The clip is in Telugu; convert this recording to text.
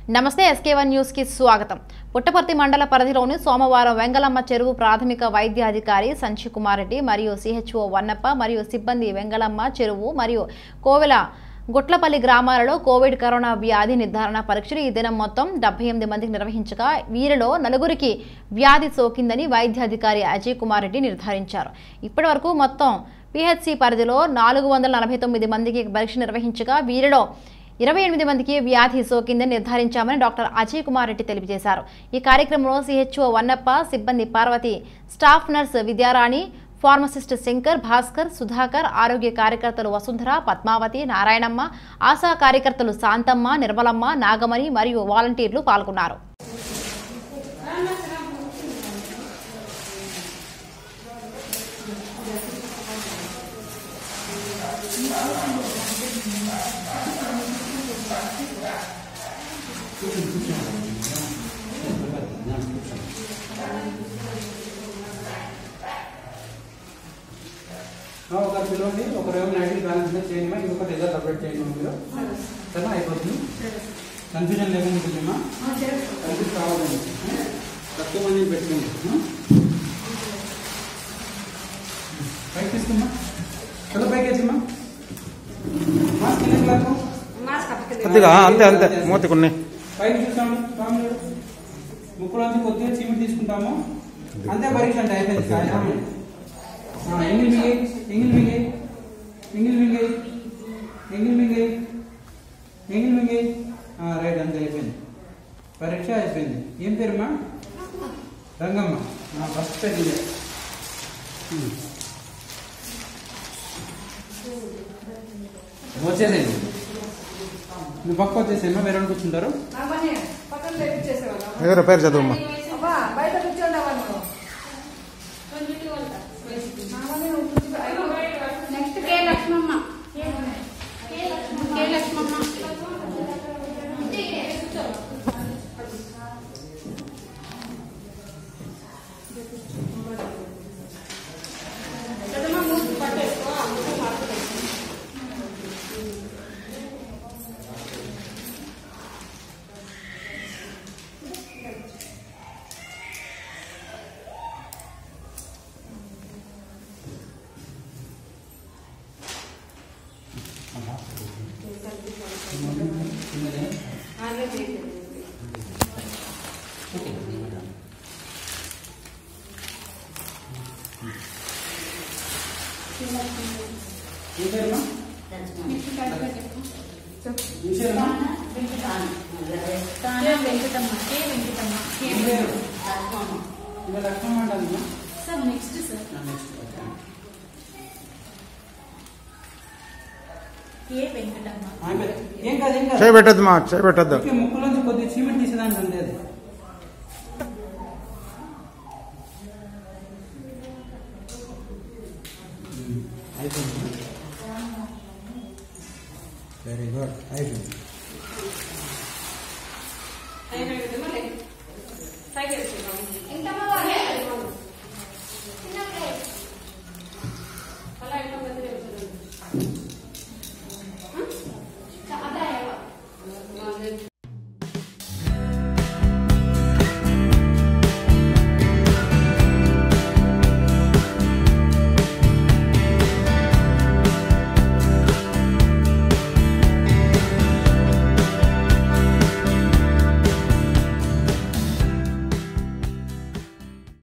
నమస్తే ఎస్కే వన్ న్యూస్ కి స్వాగతం పుట్టపర్తి మండల పరిధిలోని సోమవారం వెంగళమ్మ చెరువు ప్రాథమిక వైద్య అధికారి సంచికుమార్ రెడ్డి మరియు సిహెచ్ఓ వన్నప్ప మరియు సిబ్బంది వెంగళమ్మ చెరువు మరియు కోవెల గుట్లపల్లి గ్రామాలలో కోవిడ్ కరోనా వ్యాధి నిర్ధారణ పరీక్షలు ఈ దినం మొత్తం డెబ్బై ఎనిమిది మందికి నిర్వహించగా వీరిలో నలుగురికి వ్యాధి సోకిందని వైద్యాధికారి అజయ్ కుమార్ రెడ్డి నిర్ధారించారు ఇప్పటివరకు మొత్తం పిహెచ్సి పరిధిలో నాలుగు వందల నలభై తొమ్మిది మందికి పరీక్ష నిర్వహించగా వీరిలో ఇరవై ఎనిమిది మందికి వ్యాధి సోకిందని నిర్ధారించామని డాక్టర్ అజయ్ కుమార్ రెడ్డి తెలియజేశారు ఈ కార్యక్రమంలో సిహెచ్ఓ వన్నప్ప సిబ్బంది Parvati staff nurse Vidyarani pharmacist Shankar Bhaskar Sudhakar ఆరోగ్య కార్యకర్తలు వసుంధర పద్మావతి నారాయణమ్మ ఆశా కార్యకర్తలు శాంతమ్మ నిర్మలమ్మ నాగమణి మరియు వాలంటీర్లు పాల్గొన్నారు ఆ, ఒకరు పిలవండి ఒకరేమో నైన్టీన్ బ్యాలెన్స్ మీద చేయండి మా ఇంకొకటి ఏదో సపరేట్ చేయండి మా మీరు సరేనా అయిపోతుంది కన్ఫ్యూజన్ లేకుండా కొంచెమా కన్ఫ్యూజ్ కావాలండి తక్కువ మంది పెట్టుకోండి ఆ? పైకి తీసుకున్నా కదా పైకి వేసిమ్మా మాస్క్ ఎన్ని క్లాకు కొద్దిగా అంతే అంతే మూతి కొన్ని పైకి చూస్తాము రాముడు ముక్కులోంచి కొద్దిగా చీమిడి తీసుకుంటాము అంతే పరీక్ష అంటే అయిపోయింది సాయంత్రం ఆ, ఎంగిల్ మింగి ఎంగిల్ మింగి ఎంగిల్ మింగి ఎంగిల్ మింగి ఎంగిల్ మింగి ఆ, రైట్ అంతే అయిపోయింది పరీక్ష అయిపోయింది ఏం పేరుమా రంగమ్మ ఆ, ఫస్ట్ పేరు ఇదే. ఉమ్. వచ్చేసేయండి నువ్వు పక్క వచ్చేసేమ్మా వేరే వాళ్ళు కూర్చుంటారు అవన్నీ పక్కన తెప్పించేసేవాళ్ళం. ఎవరు పేరు చదువుమ్మా అబ్బా, బయట కూర్చోండవా నువ్వు? అవన్నీ నువ్వు కూర్చో. అయ్యో, next K Lakshmamma K Lakshmamma చదమ్మా, మూతి పట్టేసుకో, ఆ మూతి పట్టుకో. ఆన్లే చేసేది. ఏం పేరుమా నెక్స్ట్ కార్డు పెట్టు. చూసారమ్మా కే వెంకటమ్మ కే వెంకటమ్మ కే ఏం పేరు లక్ష్మమ్మ ఇంకా లక్ష్మమ్మ అంటారమ్మా sir next sir next okay K Venkatamma ఆమె ఏం కాదు ఏం కాదు చేయబెట్టద్దు మా చేయబెట్టద్దు ఓకే ముక్కులోంచి కొద్దిగా చీమిడి తీసేదానికి అంతే అది అయిపోయింది వెరీ గుడ్ అయిపోయింది